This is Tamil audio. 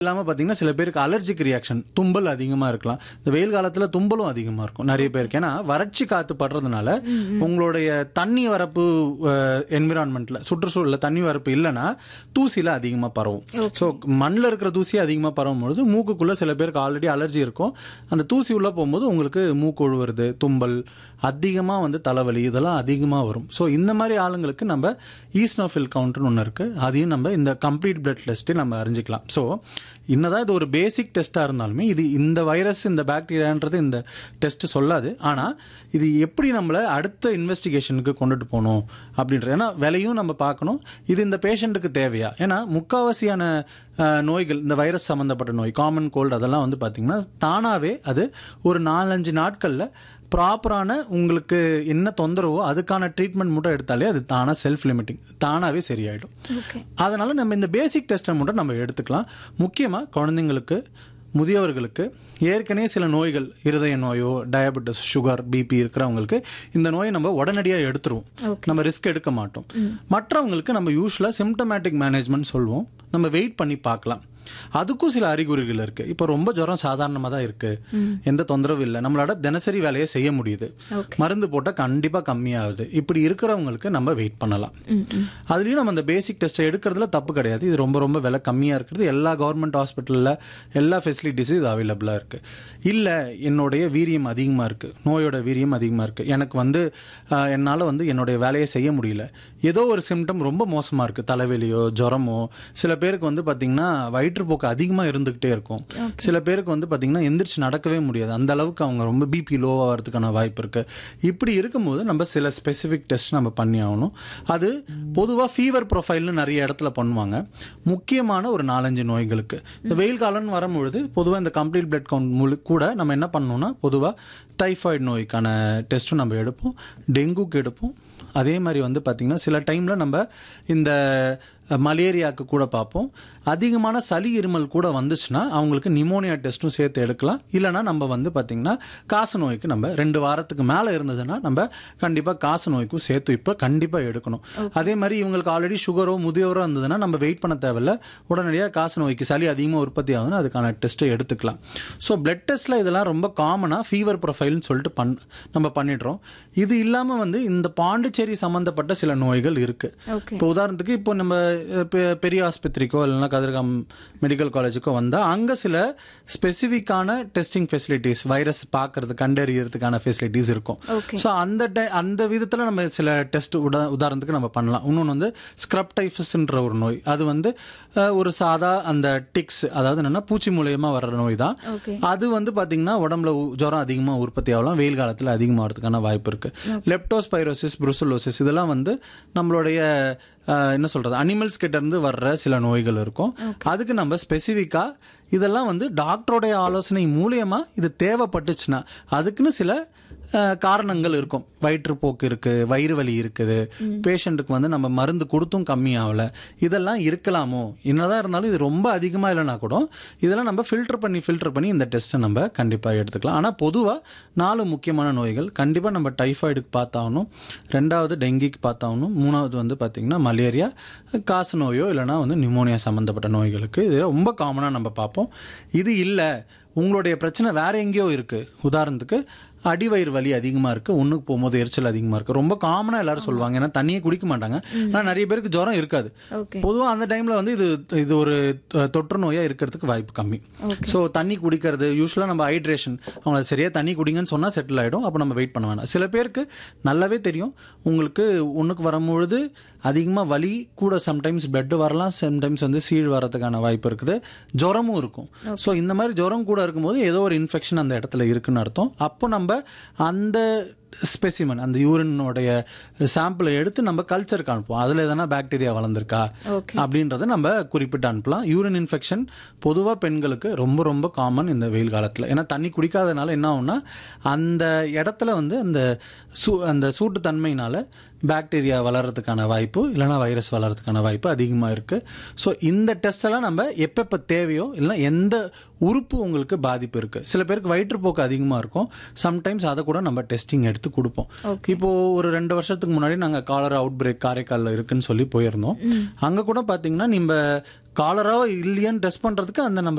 இல்லாமல் பார்த்தீங்கன்னா சில பேருக்கு அலர்ஜிக் ரியாக்ஷன் தும்பல் அதிகமாக இருக்கலாம் இந்த வெயில் காலத்தில் தும்பலும் அதிகமாக இருக்கும் நிறைய பேருக்கு ஏன்னா வறட்சி காற்று படுறதுனால உங்களுடைய தண்ணி வரப்பு என்விரான்மெண்ட்டில் சுற்றுச்சூழலில் தண்ணி வரப்பு இல்லைன்னா தூசியில் அதிகமாக பரவும் ஸோ மண்ணில் இருக்கிற தூசி அதிகமாக பரவும் பொழுது மூக்குக்குள்ளே சில பேருக்கு ஆல்ரெடி அலர்ஜி இருக்கும் அந்த தூசி உள்ளே போகும்போது உங்களுக்கு மூக்கு ஒழுவுறது தும்பல் அதிகமாக வந்து தலைவலி இதெல்லாம் அதிகமாக வரும் ஸோ இந்த மாதிரி ஆளுங்களுக்கு நம்ம ஈஸ்னோஃபில் கவுண்ட்னு ஒன்று இருக்குது அதையும் நம்ம இந்த கம்ப்ளீட் பிளட் டெஸ்ட்டே நம்ம அறிஞ்சிக்கலாம் ஸோ என்னதான் இது ஒரு பேசிக் டெஸ்ட்டாக இருந்தாலுமே இது இந்த வைரஸ் இந்த பாக்டீரியான்றது இந்த டெஸ்ட் சொல்லாது ஆனால் இது எப்படி நம்மளை அடுத்த இன்வெஸ்டிகேஷனுக்கு கொண்டுட்டு போகணும் அப்படின்றது ஏன்னா விலையும் நம்ம பார்க்கணும் இது இந்த பேஷண்ட்டுக்கு தேவையா ஏன்னா முக்காவாசியான அஹ், நோய்கள் இந்த வைரஸ் சம்மந்தப்பட்ட நோய் காமன் கோல்டு அதெல்லாம் வந்து பார்த்திங்கன்னா தானாகவே அது ஒரு நாலஞ்சு நாட்களில் ப்ராப்பரான உங்களுக்கு என்ன தொந்தரவோ அதுக்கான ட்ரீட்மெண்ட் மட்டும் எடுத்தாலே அது தானாக செல்ஃப் லிமிட்டிங் தானாகவே சரியாயிடும் ஓகே அதனால நம்ம இந்த பேசிக் டெஸ்ட்டை மட்டும் நம்ம எடுத்துக்கலாம் முக்கியமாக குழந்தைங்களுக்கு முதியவர்களுக்கு ஏற்கனவே சில நோய்கள் இருதய நோயோ டயபெட்டிஸ் சுகர் பிபி இருக்கிறவங்களுக்கு இந்த நோயை நம்ம உடனடியாக எடுத்துருவோம் Okay. நம்ம ரிஸ்க் எடுக்க மாட்டோம் மற்றவங்களுக்கு நம்ம யூஸ்வலாக சிம்டமேட்டிக் மேனேஜ்மெண்ட் சொல்லுவோம் நம்ம வெயிட் பண்ணி பார்க்கலாம் அதுக்கும் சில அறிகுறிகள் இருக்கு இப்போ ரொம்ப ஜுரம் சாதாரணமாக தான் இருக்கு எந்த தொந்தரவும் இல்லை நம்மளோட தினசரி வேலையை செய்ய முடியுது Okay. மருந்து போட்டால் கண்டிப்பாக கம்மியாகுது இப்படி இருக்கிறவங்களுக்கு நம்ம வெயிட் பண்ணலாம் ம் ம் அதுலேயும் நம்ம அந்த பேசிக் டெஸ்ட்டை எடுக்கிறதுல தப்பு கிடையாது இது ரொம்ப ரொம்ப விலை கம்மியாக இருக்கிறது எல்லா கவர்மெண்ட் ஹாஸ்பிட்டலில் எல்லா ஃபெசிலிட்டிஸும் இது அவைலபிளாக இருக்குது இல்லை என்னுடைய வீரியம் அதிகமாக இருக்குது நோயோட வீரியம் அதிகமாக இருக்குது எனக்கு வந்து என்னால் வந்து என்னுடைய வேலையை செய்ய முடியல ஏதோ ஒரு சிம்டம் ரொம்ப மோசமாக இருக்குது தலைவலியோ ஜுரமோ சில பேருக்கு வந்து பார்த்திங்கன்னா வயிற்றுப்போக்கு அதிகமாக இருந்துக்கிட்டே இருக்கும் சில பேருக்கு வந்து பார்த்திங்கன்னா எந்திரிச்சு நடக்கவே முடியாது அந்த அளவுக்கு அவங்க ரொம்ப பிபி லோவாக வரதுக்கான வாய்ப்பு இருக்குது இப்படி இருக்கும்போது நம்ம சில ஸ்பெசிஃபிக் டெஸ்ட் நம்ம பண்ணி ஆகணும் அது பொதுவாக ஃபீவர் ப்ரொஃபைல்னு நிறைய இடத்துல பண்ணுவாங்க முக்கியமான ஒரு நாலஞ்சு நோய்களுக்கு இந்த வெயில் காலம்னு வரும்பொழுது பொதுவாக இந்த கம்ப்ளீட் பிளட் கவுண்ட் முழு கூட நம்ம என்ன பண்ணணும்னா பொதுவாக டைஃபாய்டு நோய்க்கான டெஸ்ட்டும் நம்ம எடுப்போம் டெங்குக்கு எடுப்போம் அதே மாதிரி வந்து பார்த்திங்கன்னா சில டைமில் நம்ம இந்த மலேரியாவுக்கு கூட பார்ப்போம் அதிகமான சளி இருமல் கூட வந்துச்சுன்னா அவங்களுக்கு நிமோனியா டெஸ்ட்டும் சேர்த்து எடுக்கலாம் இல்லைனா நம்ம வந்து பார்த்திங்கன்னா காச நோய்க்கு நம்ம ரெண்டு வாரத்துக்கு மேலே இருந்ததுன்னா நம்ம கண்டிப்பாக காச நோய்க்கும் சேர்த்து இப்போ கண்டிப்பாக எடுக்கணும் அதே மாதிரி இவங்களுக்கு ஆல்ரெடி சுகரோ முதியோரோ இருந்ததுன்னா நம்ம வெயிட் பண்ண தேவையில்ல உடனடியாக காச நோய்க்கு சளி அதிகமாக உற்பத்தி ஆகுதுன்னா அதுக்கான டெஸ்ட்டை எடுத்துக்கலாம் ஸோ பிளட் டெஸ்ட்டில் இதெல்லாம் ரொம்ப காமனாக ஃபீவர் ப்ரொஃபைல்னு சொல்லிட்டு பண் நம்ம பண்ணிடுறோம் இது இல்லாமல் வந்து இந்த பாண்டிச்சேரி சம்மந்தப்பட்ட சில நோய்கள் இருக்குது ஓகே இப்போ உதாரணத்துக்கு இப்போ நம்ம அஹ், பெ- பெரிய ஆஸ்பத்திரிக்கோ இல்லைன்னா கதிர்காம் மெடிக்கல் காலேஜுக்கோ வந்தால் அங்கே சில ஸ்பெசிஃபிக்கான டெஸ்டிங் ஃபெசிலிட்டிஸ் வைரஸ் பார்க்கறது கண்டறியறதுக்கான ஃபெசிலிட்டிஸ் இருக்கும் Okay. ஸோ அந்த டை- அந்த விதத்தில் நம்ம சில டெஸ்ட் உடா உதாரணத்துக்கு நம்ம பண்ணலாம் இன்னொன்று வந்து ஸ்க்ரப் டைஃபஸ்ன்ற ஒரு நோய் அது வந்து அஹ், ஒரு சாதா அந்த டிக்ஸ் அதாவது என்னன்னா பூச்சி மூலியமா வர்ற நோய் தான் ஓகே அது வந்து பாத்தீங்கன்னா உடம்புல உ- ஜுரம் அதிகமாக உற்பத்தி ஆகலாம் வெயில் காலத்தில் அதிகமாகிறதுக்கான வாய்ப்பு இருக்கு லெப்டோஸ்பைரோசிஸ் புருசலோசிஸ் இதெல்லாம் வந்து நம்மளுடைய அஹ், என்ன சொல்றது அனிமல்ஸ் கிட்ட இருந்து வர்ற சில நோய்கள் இருக்கும் அதுக்கு நம்ம ஸ்பெசிஃபிக்கா இதெல்லாம் வந்து டாக்டருடைய ஆலோசனை மூலியமா இது தேவைப்பட்டுச்சுன்னா அதுக்குன்னு சில அஹ், காரணங்கள் இருக்கும் வயிற்றுப்போக்கு இருக்கு வயிறு வலி இருக்குது பேஷண்ட்டுக்கு வந்து நம்ம மருந்து கொடுத்தும் கம்மியாகல இதெல்லாம் இருக்கலாமோ என்னதான் இருந்தாலும் இது ரொம்ப அதிகமாக இல்லைனா கூட இதெல்லாம் நம்ம ஃபில்டர் பண்ணி ஃபில்டர் பண்ணி இந்த டெஸ்ட்டை நம்ம கண்டிப்பாக எடுத்துக்கலாம் ஆனால் பொதுவாக நாலு முக்கியமான நோய்கள் கண்டிப்பாக நம்ம டைஃபாய்டுக்கு பார்த்தாகணும் ரெண்டாவது டெங்கிக்கு பார்த்தாகணும் மூணாவது வந்து பார்த்திங்கன்னா மலேரியா காசு நோயோ இல்லைனா வந்து நிமோனியா சம்மந்தப்பட்ட நோய்களுக்கு இது ரொம்ப காமனாக நம்ம பார்ப்போம் இது இல்லை உங்களுடைய பிரச்சனை வேற எங்கேயோ இருக்குது உதாரணத்துக்கு அடிவயிறு வலி அதிகமாக இருக்குது ஒன்றுக்கு போகும்போது எரிச்சல் அதிகமாக இருக்குது ரொம்ப காமனாக எல்லாரும் சொல்லுவாங்க ஏன்னா தண்ணியே குடிக்க மாட்டாங்க ஆனால் நிறைய பேருக்கு ஜுரம் இருக்காது ஓகே பொதுவாக அந்த டைமில் வந்து இது இது ஒரு அஹ், தொற்று நோயாக இருக்கிறதுக்கு வாய்ப்பு கம்மி ஸோ தண்ணி குடிக்கிறது யூஸ்வலாக நம்ம ஹைட்ரேஷன் அவங்க சரியாக தண்ணி குடிங்கன்னு சொன்னால் செட்டில் ஆகிடும் அப்போ நம்ம வெயிட் பண்ண வேணாம் சில பேருக்கு நல்லாவே தெரியும் உங்களுக்கு ஒன்றுக்கு வரும்பொழுது அதிகமாக வலி கூட சம்டைம்ஸ் பெட் வரலாம் சம்டைம்ஸ் வந்து சீழ் வரதுக்கான வாய்ப்பு இருக்குது ஜுரமும் இருக்கும் ஸோ இந்த மாதிரி ஜுரம் கூட இருக்கும்போது ஏதோ ஒரு இன்ஃபெக்ஷன் அந்த இடத்துல இருக்குன்னு அர்த்தம் அப்போ நம்ம அந்த ஸ்பெசிமன் அந்த யூரினுடைய சாம்பிளை எடுத்து நம்ம கல்ச்சருக்கு அனுப்புவோம் அதில் எதனா பாக்டீரியா வளர்ந்துருக்கா ஓகே அப்படின்றத நம்ம குறிப்பிட்டு அனுப்பலாம் யூரின் இன்ஃபெக்ஷன் பொதுவாக பெண்களுக்கு ரொம்ப ரொம்ப காமன் இந்த வெயில் காலத்தில் ஏன்னா தண்ணி குடிக்காதனால என்ன ஆகும்னா அந்த இடத்துல வந்து அந்த சூ அந்த சூட்டுத்தன்மையினால பாக்டீரியா வளர்கிறதுக்கான வாய்ப்பு இல்லைனா வைரஸ் வளர்கிறதுக்கான வாய்ப்பு அதிகமாக இருக்குது ஸோ இந்த டெஸ்ட் எல்லாம் நம்ம எப்பப்போ தேவையோ இல்லைனா எந்த உறுப்பு உங்களுக்கு பாதிப்பு இருக்குது சில பேருக்கு வயிற்றுப்போக்கு அதிகமாக இருக்கும் சம்டைம்ஸ் அதை கூட நம்ம டெஸ்டிங் எடுத்து கொடுப்போம் இப்போது ஒரு ரெண்டு வருஷத்துக்கு முன்னாடி நாங்கள் காலரா அவுட் பிரேக் காரைக்காலில் இருக்குன்னு சொல்லி போயிருந்தோம் அங்கே கூட பார்த்தீங்கன்னா நம்ம காலராவோ இல்லையான்னு டெஸ்ட் பண்ணுறதுக்கு அந்த நம்ம